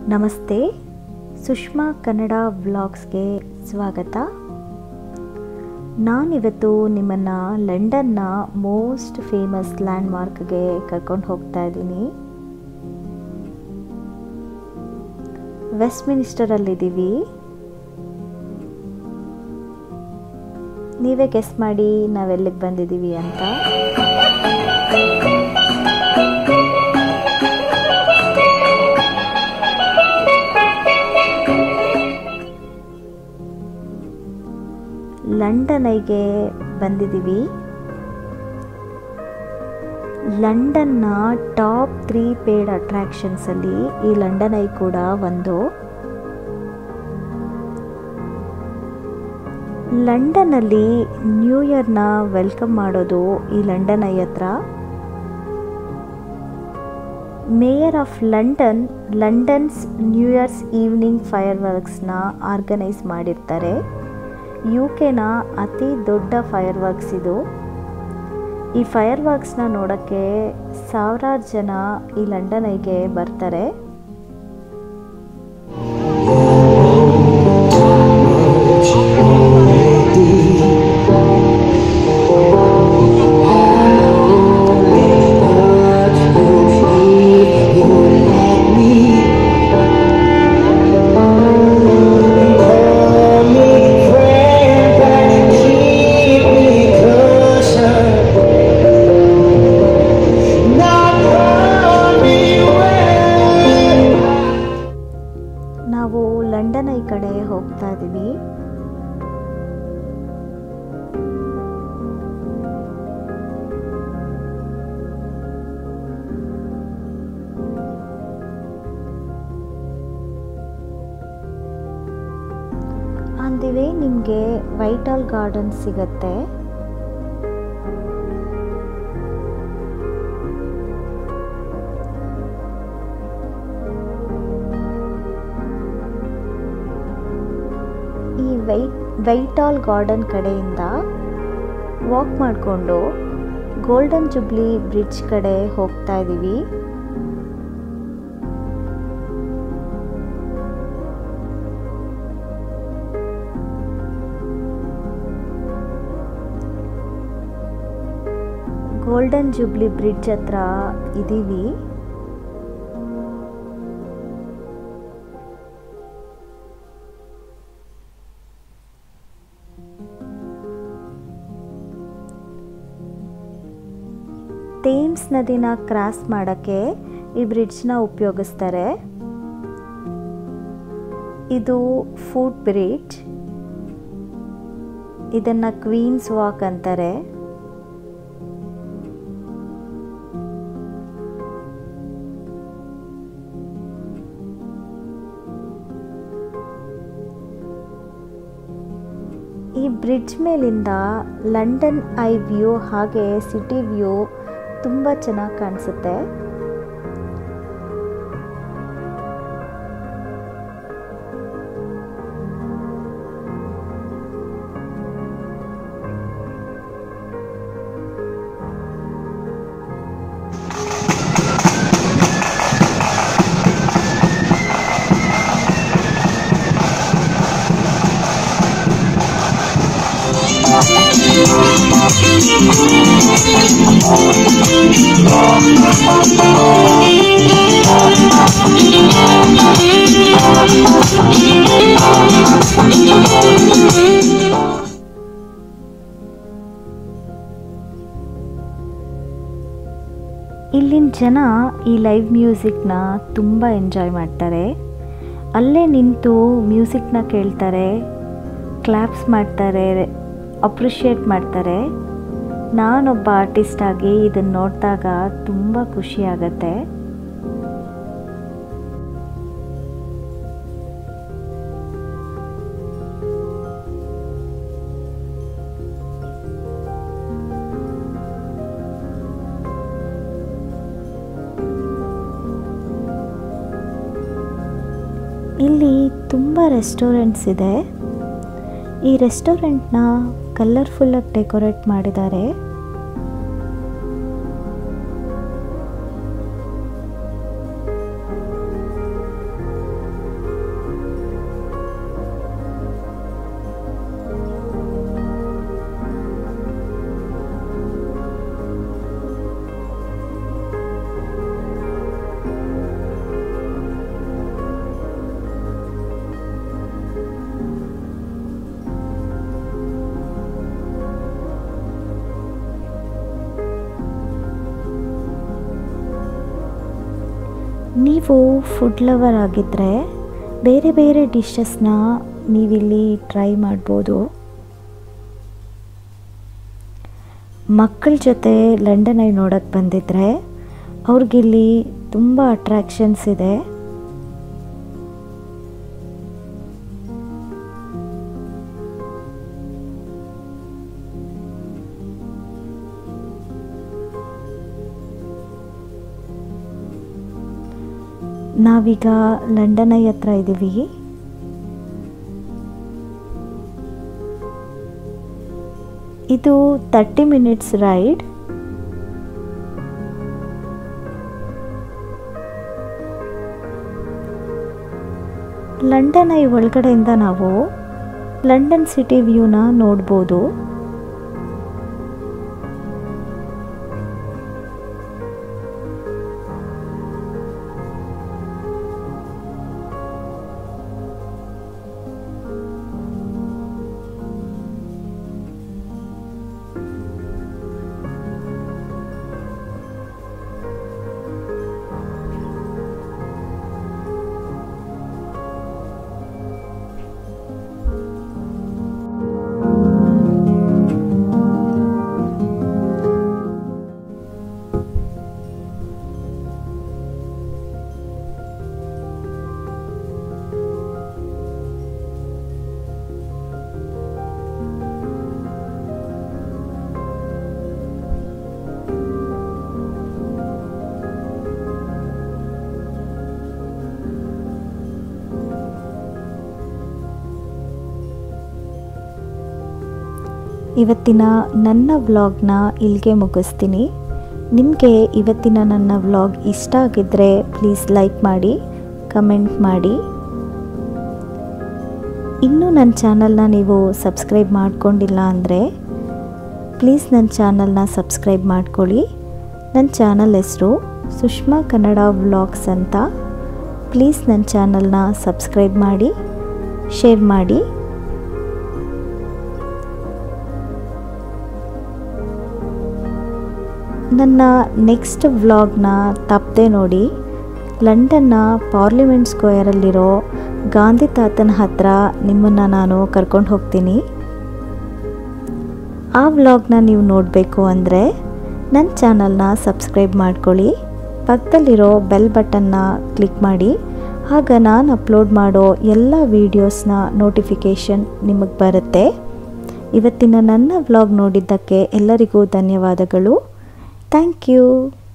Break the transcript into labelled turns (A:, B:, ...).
A: ನಮಸ್ತೆ ಸುಷ್ಮಾ ಕನ್ನಡ ವ್ಲಾಗ್ಸ್ಗೆ ಸ್ವಾಗತ ನಾನಿವತ್ತು ನಿಮ್ಮನ್ನು ಲಂಡನ್ನ ಮೋಸ್ಟ್ ಫೇಮಸ್ ಲ್ಯಾಂಡ್ಮಾರ್ಕ್ಗೆ ಕರ್ಕೊಂಡು ಹೋಗ್ತಾ ಇದ್ದೀನಿ ವೆಸ್ಟ್ ಮಿನಿಸ್ಟರಲ್ಲಿದ್ದೀವಿ ನೀವೇ ಗೆಸ್ ಮಾಡಿ ನಾವೆಲ್ಲಿಗೆ ಬಂದಿದ್ದೀವಿ ಅಂತ ಲಂಡನ್ಗೆ ಬಂದಿದ್ದೀವಿ ಲಂಡನ್ನ ಟಾಪ್ ತ್ರೀ ಪೇಡ್ ಅಟ್ರಾಕ್ಷನ್ಸಲ್ಲಿ ಈ ಲಂಡನ್ ಐ ಕೂಡ ಒಂದು ಲಂಡನ್ನಲ್ಲಿ ನ್ಯೂ ಇಯರ್ನ ವೆಲ್ಕಮ್ ಮಾಡೋದು ಈ ಲಂಡನ್ ಐ ಹತ್ರ mayor of London London's new years evening fire ವರ್ಕ್ಸ್ನ ಆರ್ಗನೈಸ್ ಮಾಡಿರ್ತಾರೆ ಯು ಕೆನ ಅತಿ ದೊಡ್ಡ ಫೈರ್ ವರ್ಕ್ಸ್ ಇದು ಈ ಫೈರ್ ವರ್ಕ್ಸ್ನ ನೋಡೋಕ್ಕೆ ಸಾವಿರಾರು ಜನ ಈ ಲಂಡನ್ ಐಗೆ ಬರ್ತಾರೆ ನಾವು ಲಂಡನ್ ಐ ಕಡೆ ಹೋಗ್ತಾ ಇದ್ದೀವಿ ಆನ್ ದಿ ವೇ ನಿಮಗೆ ವೈಟಾಲ್ ಗಾರ್ಡನ್ ಸಿಗತ್ತೆ ಈ ವೈ ವೈಟಾಲ್ ಗಾರ್ಡನ್ ಕಡೆಯಿಂದ ವಾಕ್ ಮಾಡಿಕೊಂಡು ಗೋಲ್ಡನ್ ಜುಬ್ಲಿ ಬ್ರಿಡ್ಜ್ ಕಡೆ ಹೋಗ್ತಾ ಇದ್ದೀವಿ ಗೋಲ್ಡನ್ ಜುಬ್ಲಿ ಬ್ರಿಡ್ಜ್ ಹತ್ರ ಇದ್ದೀವಿ ಥೇಮ್ಸ್ ನದಿನ ಕ್ರಾಸ್ ಮಾಡೋಕ್ಕೆ ಈ ಬ್ರಿಡ್ಜ್ನ ಉಪಯೋಗಿಸ್ತಾರೆ ಇದು ಫುಡ್ ಬ್ರಿಡ್ಜ್ ಇದನ್ನು ಕ್ವೀನ್ಸ್ ವಾಕ್ ಅಂತಾರೆ ಈ ಬ್ರಿಡ್ಜ್ ಮೇಲಿಂದ ಲಂಡನ್ ಐ ವ್ಯೂ ಹಾಗೆ ಸಿಟಿ ವ್ಯೂ ತುಂಬ ಚೆನ್ನಾಗಿ ಕಾಣಿಸುತ್ತೆ ಇಲ್ಲಿನ ಜನ ಈ ಲೈವ್ ಮ್ಯೂಸಿಕ್ನ ತುಂಬ ಎಂಜಾಯ್ ಮಾಡ್ತಾರೆ ಅಲ್ಲೇ ನಿಂತು ಮ್ಯೂಸಿಕ್ನ ಕೇಳ್ತಾರೆ ಕ್ಲ್ಯಾಪ್ಸ್ ಮಾಡ್ತಾರೆ ಅಪ್ರಿಷಿಯೇಟ್ ಮಾಡ್ತಾರೆ ನಾನೊಬ್ಬ ಆರ್ಟಿಸ್ಟ್ ಆಗಿ ಇದನ್ನು ನೋಡಿದಾಗ ತುಂಬ ಖುಷಿ ಆಗತ್ತೆ ಇಲ್ಲಿ ತುಂಬ ರೆಸ್ಟೋರೆಂಟ್ಸ್ ಇದೆ ಈ ರೆಸ್ಟೋರೆಂಟ್ನ ಕಲರ್ಫುಲ್ಲಾಗಿ ಡೆಕೋರೇಟ್ ಮಾಡಿದ್ದಾರೆ ನೀವು ಫುಡ್ ಲವರ್ ಆಗಿದ್ದರೆ ಬೇರೆ ಬೇರೆ ಡಿಶಸ್ನ ನೀವಿಲ್ಲಿ ಟ್ರೈ ಮಾಡ್ಬೋದು ಮಕ್ಕಳ ಜೊತೆ ಲಂಡನ್ ಐ ನೋಡೋಕ್ಕೆ ಬಂದಿದ್ದರೆ ಅವ್ರಿಗಿಲ್ಲಿ ತುಂಬ ಅಟ್ರ್ಯಾಕ್ಷನ್ಸ್ ಇದೆ ನಾವೀಗ ಲಂಡನ್ ಐ ಹತ್ರ ಇದ್ದೀವಿ ಇದು thirty minutes ride London eye ಒಳಗಡೆಯಿಂದ ನಾವು ಲಂಡನ್ ಸಿಟಿ ವ್ಯೂನ ನೋಡ್ಬೋದು ಇವತ್ತಿನ ನನ್ನ ವ್ಲಾಗ್ನ ಇಲ್ಲಿಗೆ ಮುಗಿಸ್ತೀನಿ ನಿಮಗೆ ಇವತ್ತಿನ ನನ್ನ ವ್ಲಾಗ್ ಇಷ್ಟ ಆಗಿದ್ದರೆ ಪ್ಲೀಸ್ ಲೈಕ್ ಮಾಡಿ ಕಮೆಂಟ್ ಮಾಡಿ ಇನ್ನೂ ನನ್ನ ಚಾನಲ್ನ ನೀವು ಸಬ್ಸ್ಕ್ರೈಬ್ ಮಾಡ್ಕೊಂಡಿಲ್ಲ ಅಂದರೆ ಪ್ಲೀಸ್ ನನ್ನ ಚಾನಲ್ನ ಸಬ್ಸ್ಕ್ರೈಬ್ ಮಾಡ್ಕೊಳ್ಳಿ ನನ್ನ ಚಾನಲ್ ಹೆಸರು ಸುಷ್ಮಾ ಕನ್ನಡ ವ್ಲಾಗ್ಸ್ ಅಂತ ಪ್ಲೀಸ್ ನನ್ನ ಚಾನಲ್ನ ಸಬ್ಸ್ಕ್ರೈಬ್ ಮಾಡಿ ಶೇರ್ ಮಾಡಿ ನನ್ನ ನೆಕ್ಸ್ಟ್ ವ್ಲಾಗ್ನ ತಪ್ಪದೆ ನೋಡಿ ಲಂಡನ್ನ ಪಾರ್ಲಿಮೆಂಟ್ ಸ್ಕ್ವೇರಲ್ಲಿರೋ ಗಾಂಧಿ ತಾತನ ಹತ್ರ ನಿಮ್ಮನ್ನು ನಾನು ಕರ್ಕೊಂಡು ಹೋಗ್ತೀನಿ ಆ ವ್ಲಾಗ್ನ ನೀವು ನೋಡಬೇಕು ಅಂದರೆ ನನ್ನ ಚಾನಲ್ನ ಸಬ್ಸ್ಕ್ರೈಬ್ ಮಾಡ್ಕೊಳ್ಳಿ ಪಕ್ಕದಲ್ಲಿರೋ ಬೆಲ್ ಬಟನ್ನ ಕ್ಲಿಕ್ ಮಾಡಿ ಆಗ ನಾನು ಅಪ್ಲೋಡ್ ಮಾಡೋ ಎಲ್ಲ ವೀಡಿಯೋಸ್ನ ನೋಟಿಫಿಕೇಷನ್ ನಿಮಗೆ ಬರುತ್ತೆ ಇವತ್ತಿನ ನನ್ನ ವ್ಲಾಗ್ ನೋಡಿದ್ದಕ್ಕೆ ಎಲ್ಲರಿಗೂ ಧನ್ಯವಾದಗಳು ಥ್ಯಾಂಕ್ ಯು